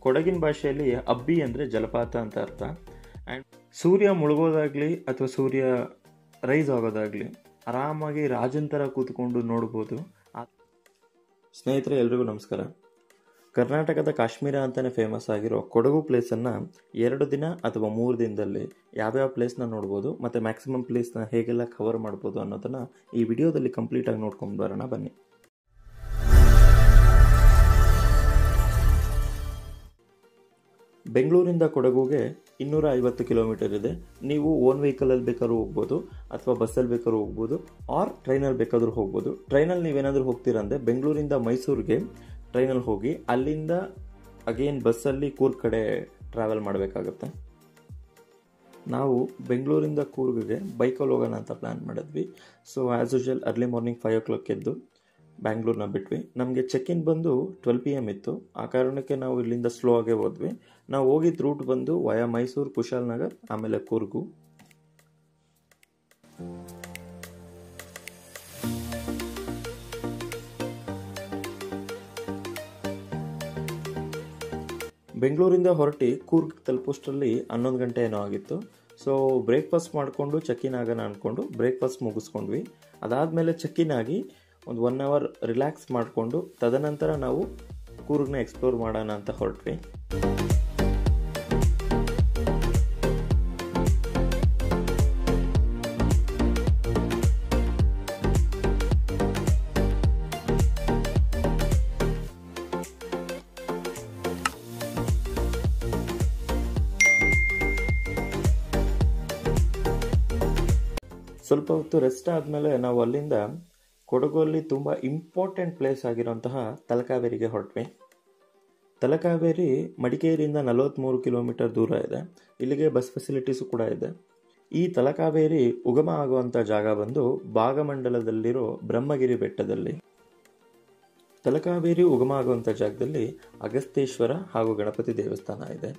ಕೊಡಗಿನ ಭಾಷೆಯಲ್ಲಿ ಅಬ್ಬಿ ಅಂದರೆ ಜಲಪಾತ ಅಂತ ಅರ್ಥ ಆ್ಯಂಡ್ ಸೂರ್ಯ ಮುಳುಗೋದಾಗಲಿ ಅಥವಾ ಸೂರ್ಯ ರೈಸ್ ಆಗೋದಾಗಲಿ ಆರಾಮಾಗಿ ರಾಜನ್ ಥರ ಕೂತ್ಕೊಂಡು ನೋಡ್ಬೋದು ಆ- ಸ್ನೇಹಿತರೆ ಎಲ್ರಿಗೂ ನಮಸ್ಕಾರ ಕರ್ನಾಟಕದ ಕಾಶ್ಮೀರ ಅಂತಲೇ ಫೇಮಸ್ ಆಗಿರೋ ಕೊಡಗು ಪ್ಲೇಸನ್ನು ಎರಡು ದಿನ ಅಥವಾ ಮೂರು ದಿನದಲ್ಲಿ ಯಾವ್ಯಾವ ಪ್ಲೇಸ್ನ ನೋಡ್ಬೋದು ಮತ್ತು ಮ್ಯಾಕ್ಸಿಮಮ್ ಪ್ಲೇಸ್ನ ಹೇಗೆಲ್ಲ ಕವರ್ ಮಾಡ್ಬೋದು ಅನ್ನೋದನ್ನು ಈ ವಿಡಿಯೋದಲ್ಲಿ ಕಂಪ್ಲೀಟಾಗಿ ನೋಡ್ಕೊಂಡು ಬರೋಣ ಬನ್ನಿ ಬೆಂಗಳೂರಿಂದ ಕೊಡಗುಗೆ ಇನ್ನೂರ ಐವತ್ತು ಕಿಲೋಮೀಟರ್ ಇದೆ ನೀವು ಓನ್ ವೆಹಿಕಲಲ್ಲಿ ಬೇಕಾದ್ರೂ ಹೋಗ್ಬೋದು ಅಥವಾ ಬಸ್ಸಲ್ಲಿ ಬೇಕಾದ್ರೂ ಹೋಗ್ಬೋದು ಆರ್ ಟ್ರೈನಲ್ಲಿ ಬೇಕಾದರೂ ಹೋಗ್ಬೋದು ಟ್ರೈನಲ್ಲಿ ನೀವೇನಾದರೂ ಹೋಗ್ತೀರಂದರೆ ಬೆಂಗಳೂರಿಂದ ಮೈಸೂರಿಗೆ ಟ್ರೈನಲ್ಲಿ ಹೋಗಿ ಅಲ್ಲಿಂದ ಅಗೇನ್ ಬಸ್ಸಲ್ಲಿ ಕೂರ್ಗ್ ಕಡೆ ಟ್ರಾವೆಲ್ ಮಾಡಬೇಕಾಗತ್ತೆ ನಾವು ಬೆಂಗಳೂರಿಂದ ಕೂರ್ಗ್ಗೆ ಬೈಕಲ್ಲಿ ಹೋಗೋಣ ಅಂತ ಪ್ಲ್ಯಾನ್ ಮಾಡಿದ್ವಿ so as usual early morning five o'clock ಎದ್ದು ಬ್ಯಾಂಗ್ಳೂರ್ನ ಬಿಟ್ವಿ ನಮಗೆ ಚೆಕ್ ಇನ್ ಬಂದು ಟ್ವೆಲ್ ಪಿ ಎಮ್ ಇತ್ತು ಆ ಕಾರಣಕ್ಕೆ ನಾವು ಇಲ್ಲಿಂದ ಸ್ಲೋ ಆಗೇ ಹೋದ್ವಿ ನಾವು ಹೋಗಿದ್ದ ರೂಟ್ ಬಂದು ವಯಾ ಮೈಸೂರು ಕುಶಾಲನಗರ್ ಆಮೇಲೆ ಕೂರ್ಗು ಬೆಂಗಳೂರಿಂದ ಹೊರಟಿ ಕೂರ್ಗ್ ತಲುಪೋಷ್ಟರಲ್ಲಿ ಹನ್ನೊಂದು ಗಂಟೆ ಏನೋ ಆಗಿತ್ತು ಸೊ ಬ್ರೇಕ್ಫಾಸ್ಟ್ ಮಾಡಿಕೊಂಡು ಚೆಕ್ ಇನ್ ಆಗೋಣ ಅಂದ್ಕೊಂಡು ಬ್ರೇಕ್ಫಾಸ್ಟ್ ಮುಗಿಸ್ಕೊಂಡ್ವಿ ಅದಾದಮೇಲೆ ಚೆಕ್ ಇನ್ ಆಗಿ ಒಂದು ಒನ್ ಅವರ್ ರಿಲ್ಯಾಕ್ಸ್ ಮಾಡಿಕೊಂಡು ತದನಂತರ ನಾವು ಕೂರ್ಗ್ನ ಎಕ್ಸ್ಪ್ಲೋರ್ ಮಾಡೋಣ ಅಂತ ಹೊರಟ್ವಿ ಸ್ವಲ್ಪ ಹೊತ್ತು ರೆಸ್ಟ್ ಆದಮೇಲೆ ನಾವು ಅಲ್ಲಿಂದ ಕೊಡಗಲ್ಲಿ ತುಂಬ ಇಂಪಾರ್ಟೆಂಟ್ ಪ್ಲೇಸ್ ಆಗಿರೋಂತಹ ತಲಕಾವೇರಿಗೆ ಹೊರಟ್ವಿ ತಲಕಾವೇರಿ ಮಡಿಕೇರಿಯಿಂದ ನಲವತ್ತ್ಮೂರು ಕಿಲೋಮೀಟರ್ ದೂರ ಇದೆ ಇಲ್ಲಿಗೆ ಬಸ್ ಫೆಸಿಲಿಟೀಸು ಕೂಡ ಇದೆ ಈ ತಲಕಾವೇರಿ ಉಗಮ ಆಗುವಂಥ ಜಾಗ ಬಂದು ಭಾಗಮಂಡಲದಲ್ಲಿರೋ ಬ್ರಹ್ಮಗಿರಿ ಬೆಟ್ಟದಲ್ಲಿ ತಲಕಾವೇರಿ ಉಗಮ ಆಗುವಂಥ ಜಾಗದಲ್ಲಿ ಅಗಸ್ತೇಶ್ವರ ಹಾಗೂ ಗಣಪತಿ ದೇವಸ್ಥಾನ ಇದೆ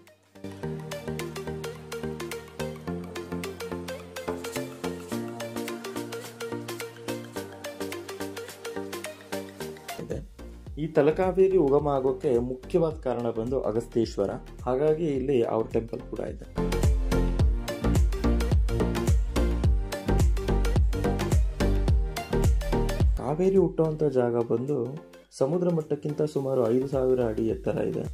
ಇದೆ ಈ ತಲಕಾವೇರಿ ಉಗಮ ಆಗೋಕ್ಕೆ ಮುಖ್ಯವಾದ ಕಾರಣ ಬಂದು ಅಗಸ್ತೇಶ್ವರ ಹಾಗಾಗಿ ಇಲ್ಲಿ ಅವ್ರ ಟೆಂಪಲ್ ಕೂಡ ಇದೆ ಕಾವೇರಿ ಹುಟ್ಟುವಂಥ ಜಾಗ ಬಂದು ಸಮುದ್ರ ಮಟ್ಟಕ್ಕಿಂತ ಸುಮಾರು ಐದು ಸಾವಿರ ಅಡಿ ಎತ್ತರ ಇದೆ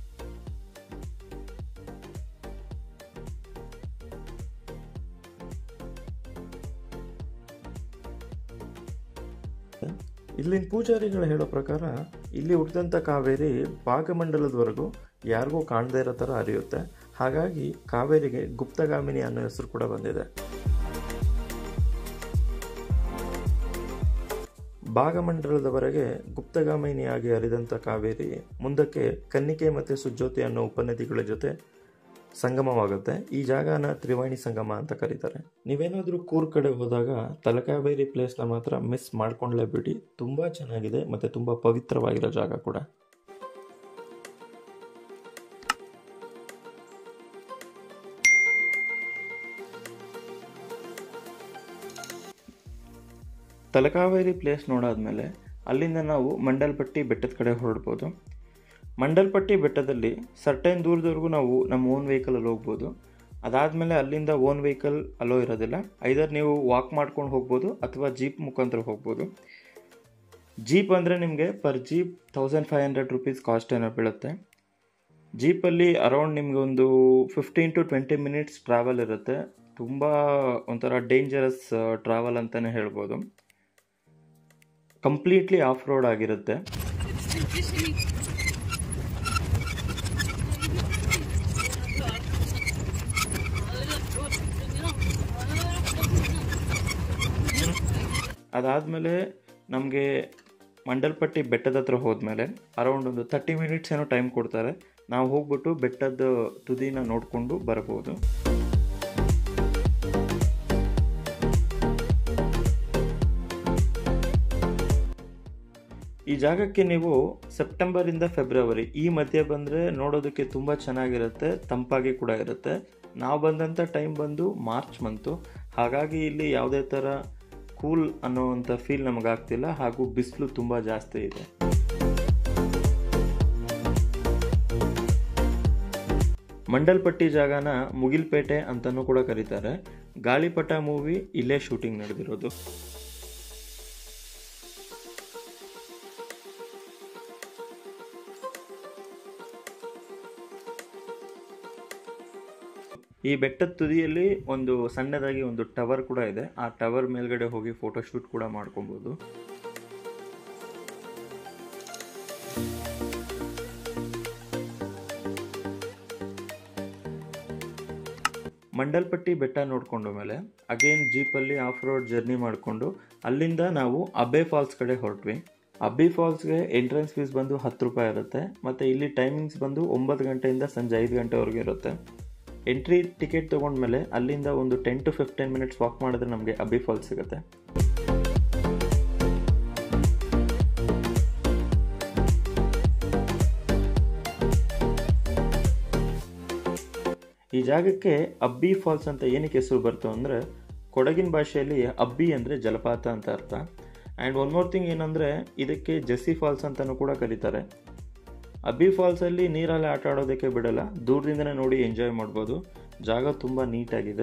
ಇಲ್ಲಿನ ಪೂಜಾರಿಗಳು ಹೇಳೋ ಪ್ರಕಾರ ಇಲ್ಲಿ ಹುಟ್ಟಿದಂಥ ಕಾವೇರಿ ಭಾಗಮಂಡಲದವರೆಗೂ ಯಾರಿಗೂ ಕಾಣದೇ ಇರೋ ಥರ ಹರಿಯುತ್ತೆ ಹಾಗಾಗಿ ಕಾವೇರಿಗೆ ಗುಪ್ತಗಾಮಿನಿ ಅನ್ನೋ ಹೆಸರು ಕೂಡ ಬಂದಿದೆ ಭಾಗಮಂಡಲದವರೆಗೆ ಗುಪ್ತಗಾಮಿನಿಯಾಗಿ ಹರಿದಂಥ ಕಾವೇರಿ ಮುಂದಕ್ಕೆ ಕನ್ನಿಕೆ ಮತ್ತು ಸುಜ್ಯೋತಿ ಅನ್ನೋ ಉಪನದಿಗಳ ಜೊತೆ ಸಂಗಮವಾಗುತ್ತೆ ಈ ಜಾಗನ ತ್ರಿವಾಣಿ ಸಂಗಮ ಅಂತ ಕರೀತಾರೆ ನೀವೇನಾದರೂ ಕೂರ್ ಕಡೆ ಹೋದಾಗ ತಲಕಾವೇರಿ ಪ್ಲೇಸ್ನ ಮಾತ್ರ ಮಿಸ್ ಮಾಡ್ಕೊಂಡ್ಲೇಬಿಡಿ ತುಂಬ ಚೆನ್ನಾಗಿದೆ ಮತ್ತು ತುಂಬ ಪವಿತ್ರವಾಗಿರೋ ಜಾಗ ಕೂಡ ತಲಕಾವೇರಿ ಪ್ಲೇಸ್ ನೋಡಾದ್ಮೇಲೆ ಅಲ್ಲಿಂದ ನಾವು ಮಂಡಲ್ಪಟ್ಟಿ ಬೆಟ್ಟದ ಕಡೆ ಹೊರಡ್ಬೋದು ಮಂಡಲ್ಪಟ್ಟಿ ಬೆಟ್ಟದಲ್ಲಿ ಸರ್ಟೈನ್ ದೂರದವರೆಗೂ ನಾವು ನಮ್ಮ ಓನ್ ವೆಹಿಕಲಲ್ಲಿ ಹೋಗ್ಬೋದು ಅದಾದಮೇಲೆ ಅಲ್ಲಿಂದ ಓನ್ ವೆಹಿಕಲ್ ಅಲೋ ಇರೋದಿಲ್ಲ ಐದರ್ ನೀವು ವಾಕ್ ಮಾಡ್ಕೊಂಡು ಹೋಗ್ಬೋದು ಅಥವಾ ಜೀಪ್ ಮುಖಾಂತರ ಹೋಗ್ಬೋದು ಜೀಪ್ ಅಂದರೆ ನಿಮಗೆ per jeep thousand five hundred rupees cost ಏನೋ ಬೀಳುತ್ತೆ ಜೀಪಲ್ಲಿ ಅರೌಂಡ್ ನಿಮಗೆ ಒಂದು fifteen to twenty minutes travel ಇರುತ್ತೆ ತುಂಬ ಒಂಥರ ಡೇಂಜರಸ್ ಟ್ರಾವೆಲ್ ಅಂತಲೇ ಹೇಳ್ಬೋದು ಕಂಪ್ಲೀಟ್ಲಿ ಆಫ್ ರೋಡ್ ಆಗಿರುತ್ತೆ ಅದಾದಮೇಲೆ ನಮಗೆ ಮಂಡಲ್ಪಟ್ಟಿ ಬೆಟ್ಟದ ಹತ್ರ ಹೋದ್ಮೇಲೆ ಅರೌಂಡ್ ಒಂದು ತರ್ಟಿ ಮಿನಿಟ್ಸ್ ಏನೋ ಟೈಮ್ ಕೊಡ್ತಾರೆ ನಾವು ಹೋಗ್ಬಿಟ್ಟು ಬೆಟ್ಟದ ತುದಿನ ನೋಡಿಕೊಂಡು ಬರ್ಬೋದು ಈ ಜಾಗಕ್ಕೆ ನೀವು ಸೆಪ್ಟೆಂಬರಿಂದ ಫೆಬ್ರವರಿ ಈ ಮಧ್ಯೆ ಬಂದರೆ ನೋಡೋದಕ್ಕೆ ತುಂಬ ಚೆನ್ನಾಗಿರುತ್ತೆ ತಂಪಾಗಿ ಕೂಡ ಇರುತ್ತೆ ನಾವು ಬಂದಂಥ ಟೈಮ್ ಬಂದು ಮಾರ್ಚ್ ಮಂತು ಹಾಗಾಗಿ ಇಲ್ಲಿ ಯಾವುದೇ ಥರ ಕೂಲ್ ಅನ್ನೋವಂಥ ಫೀಲ್ ನಮಗಾಗ್ತಿಲ್ಲ ಹಾಗೂ ಬಿಸಿಲು ತುಂಬ ಜಾಸ್ತಿ ಇದೆ ಮಂಡಲ್ಪಟ್ಟಿ ಜಾಗನ ಮುಗಿಲ್ಪೇಟೆ ಅಂತಲೂ ಕೂಡ ಕರೀತಾರೆ ಗಾಳಿಪಟ ಮೂವಿ ಇಲ್ಲೇ ಶೂಟಿಂಗ್ ನಡೆದಿರೋದು ಈ ಬೆಟ್ಟದ ತುದಿಯಲ್ಲಿ ಒಂದು ಸಣ್ಣದಾಗಿ ಒಂದು ಟವರ್ ಕೂಡ ಇದೆ ಆ ಟವರ್ ಮೇಲ್ಗಡೆ ಹೋಗಿ ಫೋಟೋ ಶೂಟ್ ಕೂಡ ಮಾಡ್ಕೊಬೋದು ಮಂಡಲ್ಪಟ್ಟಿ ಬೆಟ್ಟ ನೋಡ್ಕೊಂಡು ಮೇಲೆ ಅಗೇನ್ ಜೀಪಲ್ಲಿ ಆಫ್ ರೋಡ್ ಜರ್ನಿ ಮಾಡಿಕೊಂಡು ಅಲ್ಲಿಂದ ನಾವು ಅಬ್ಬೆ ಫಾಲ್ಸ್ ಕಡೆ ಹೊರಟ್ವಿ ಅಬ್ಬಿ ಫಾಲ್ಸ್ಗೆ ಎಂಟ್ರೆನ್ಸ್ ಫೀಸ್ ಬಂದು ಹತ್ತು ರೂಪಾಯಿ ಇರುತ್ತೆ ಮತ್ತು ಇಲ್ಲಿ ಟೈಮಿಂಗ್ಸ್ ಬಂದು ಒಂಬತ್ತು ಗಂಟೆಯಿಂದ ಸಂಜೆ ಐದು ಗಂಟೆವರೆಗೆ ಇರುತ್ತೆ ಎಂಟ್ರಿ ಟಿಕೆಟ್ ತೊಗೊಂಡ್ಮೇಲೆ ಅಲ್ಲಿಂದ ಒಂದು ten to fifteen minutes walk ಮಾಡಿದ್ರೆ ನಮಗೆ ಅಬ್ಬಿ ಫಾಲ್ಸ್ ಸಿಗುತ್ತೆ ಈ ಜಾಗಕ್ಕೆ ಅಬ್ಬಿ ಫಾಲ್ಸ್ ಅಂತ ಏನಕ್ಕೆ ಹೆಸರು ಬರ್ತು ಅಂದರೆ ಕೊಡಗಿನ ಭಾಷೆಯಲ್ಲಿ ಅಬ್ಬಿ ಅಂದರೆ ಜಲಪಾತ ಅಂತ ಅರ್ಥ ಆ್ಯಂಡ್ ಒನ್ ಮೋರ್ ಥಿಂಗ್ ಏನಂದರೆ ಇದಕ್ಕೆ ಜೆಸ್ಸಿ ಫಾಲ್ಸ್ ಅಂತಲೂ ಕೂಡ ಕರೀತಾರೆ ಅಬ್ಬಿ ಫಾಲ್ಸಲ್ಲಿ ನೀರಲ್ಲಿ ಆಟ ಆಡೋದಕ್ಕೆ ಬಿಡಲ್ಲ ದೂರದಿಂದನೇ ನೋಡಿ ಎಂಜಾಯ್ ಮಾಡ್ಬೋದು ಜಾಗ ತುಂಬ ನೀಟಾಗಿದೆ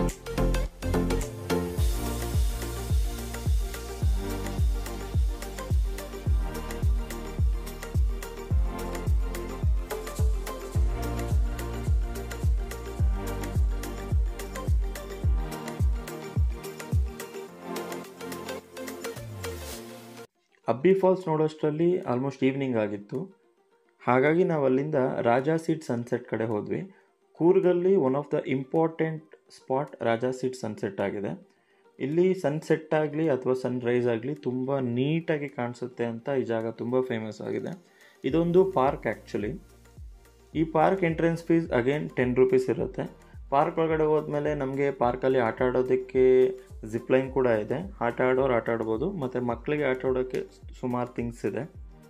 ಅಬ್ಬಿ ಫಾಲ್ಸ್ ನೋಡೋಷ್ಟರಲ್ಲಿ ಆಲ್ಮೋಸ್ಟ್ ಈವ್ನಿಂಗ್ ಆಗಿತ್ತು ಹಾಗಾಗಿ ನಾವು ಅಲ್ಲಿಂದ ರಾಜಾ ಸೀಟ್ ಸನ್ಸೆಟ್ ಕಡೆ ಹೋದ್ವಿ ಕೂರ್ಗಲ್ಲಿ one of the important spot Raja seat sunset ಆಗಿದೆ ಇಲ್ಲಿ ಸನ್ಸೆಟ್ ಆಗಲಿ ಅಥವಾ ಸನ್ರೈಸ್ ಆಗಲಿ ತುಂಬ ನೀಟಾಗಿ ಕಾಣಿಸುತ್ತೆ ಅಂತ ಈ ಜಾಗ ತುಂಬ ಫೇಮಸ್ ಆಗಿದೆ ಇದೊಂದು ಪಾರ್ಕ್ ಆ್ಯಕ್ಚುಲಿ ಈ park entrance fees again ten rupees ಇರುತ್ತೆ ಪಾರ್ಕ್ ಒಳಗಡೆ ಹೋದ್ಮೇಲೆ ನಮಗೆ ಪಾರ್ಕಲ್ಲಿ ಆಟ ಆಡೋದಕ್ಕೆ ಜಿಪ್ಲೈನ್ ಕೂಡ ಇದೆ ಆಟ ಆಡೋರು ಆಟ ಆಡ್ಬೋದು ಮತ್ತು ಮಕ್ಕಳಿಗೆ ಆಟ ಆಡೋಕ್ಕೆ ಸುಮಾರು ಥಿಂಗ್ಸ್ ಇದೆ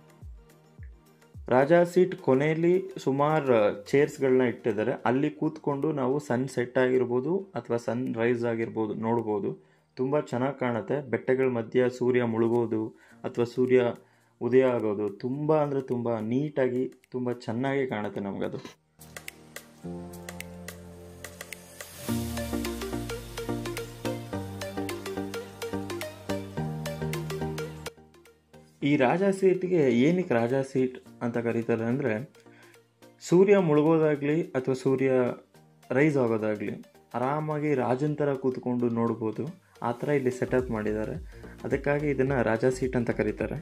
ರಾಜಾ ಸೀಟ್ ಕೊನೆಯಲ್ಲಿ ಸುಮಾರು ಚೇರ್ಸ್ಗಳನ್ನ ಇಟ್ಟಿದ್ದಾರೆ ಅಲ್ಲಿ ಕೂತ್ಕೊಂಡು ನಾವು ಸನ್ ಸೆಟ್ ಆಗಿರ್ಬೋದು ಅಥವಾ ಸನ್ ರೈಸ್ ಆಗಿರ್ಬೋದು ನೋಡ್ಬೋದು ತುಂಬ ಚೆನ್ನಾಗಿ ಕಾಣುತ್ತೆ ಬೆಟ್ಟಗಳ ಮಧ್ಯ ಸೂರ್ಯ ಮುಳುಗೋದು ಅಥವಾ ಸೂರ್ಯ ಉದಯ ಆಗೋದು ತುಂಬ ಅಂದರೆ ತುಂಬ ನೀಟಾಗಿ ತುಂಬ ಚೆನ್ನಾಗಿ ಕಾಣುತ್ತೆ ನಮಗದು ಈ ರಾಜಾ ಸೀಟ್ಗೆ ಏನಕ್ಕೆ ರಾಜಾ ಸೀಟ್ ಅಂತ ಕರೀತಾರೆ ಅಂದರೆ ಸೂರ್ಯ ಮುಳುಗೋದಾಗಲಿ ಅಥವಾ ಸೂರ್ಯ ರೈಸ್ ಆಗೋದಾಗಲಿ ಆರಾಮಾಗಿ ರಾಜನ ಥರ ಕೂತ್ಕೊಂಡು ನೋಡ್ಬೋದು ಆ ಥರ ಇಲ್ಲಿ ಸೆಟಪ್ ಮಾಡಿದ್ದಾರೆ ಅದಕ್ಕಾಗಿ ಇದನ್ನು ರಾಜಾ ಸೀಟ್ ಅಂತ ಕರೀತಾರೆ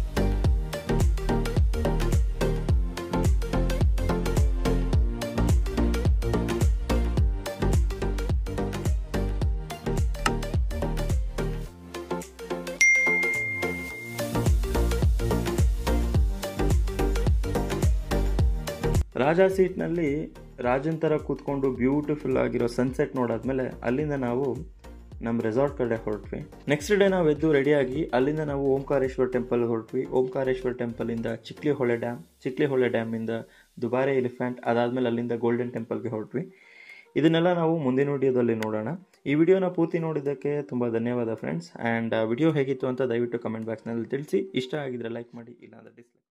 ರಾಜಾ ಸೀಟ್ನಲ್ಲಿ ರಾಜನ್ ಥರ ಕೂತ್ಕೊಂಡು ಬ್ಯೂಟಿಫುಲ್ ಆಗಿರೋ ಸನ್ಸೆಟ್ ನೋಡಾದ್ಮೇಲೆ ಅಲ್ಲಿಂದ ನಾವು ನಮ್ಮ ರೆಸಾರ್ಟ್ ಕಡೆ ಹೊರಟ್ವಿ ನೆಕ್ಸ್ಟ್ ಡೇ ನಾವು ಎದ್ದು ರೆಡಿಯಾಗಿ ಅಲ್ಲಿಂದ ನಾವು ಓಂಕಾರೇಶ್ವರ್ ಟೆಂಪಲ್ ಹೊರಟ್ವಿ ಓಂಕಾರೇಶ್ವರ್ ಟೆಂಪಲಿಂದ ಚಿಕ್ಲಿ ಹೊಳೆ ಡ್ಯಾಮ್ ಚಿಕ್ಲಿ ಹೊಳೆ ಡ್ಯಾಮಿಂದ ದುಬಾರೆ ಎಲಿಫೆಂಟ್ ಅದಾದಮೇಲೆ ಅಲ್ಲಿಂದ ಗೋಲ್ಡನ್ ಟೆಂಪಲ್ಗೆ ಹೊರಟ್ವಿ ಇದನ್ನೆಲ್ಲ ನಾವು ಮುಂದಿನ ವಿಡಿಯೋದಲ್ಲಿ ನೋಡೋಣ ಈ ವಿಡಿಯೋನ ಪೂರ್ತಿ ನೋಡಿದ್ದಕ್ಕೆ ತುಂಬ ಧನ್ಯವಾದ ಫ್ರೆಂಡ್ಸ್ ಆ್ಯಂಡ್ ವಿಡಿಯೋ ಹೇಗಿತ್ತು ಅಂತ ದಯವಿಟ್ಟು ಕಮೆಂಟ್ ಬಾಕ್ಸ್ನಲ್ಲಿ ತಿಳಿಸಿ ಇಷ್ಟ ಆಗಿದ್ರೆ ಲೈಕ್ ಮಾಡಿ ಇಲ್ಲಾಂದರೆ ಡಿಸ್ಲೈಕ್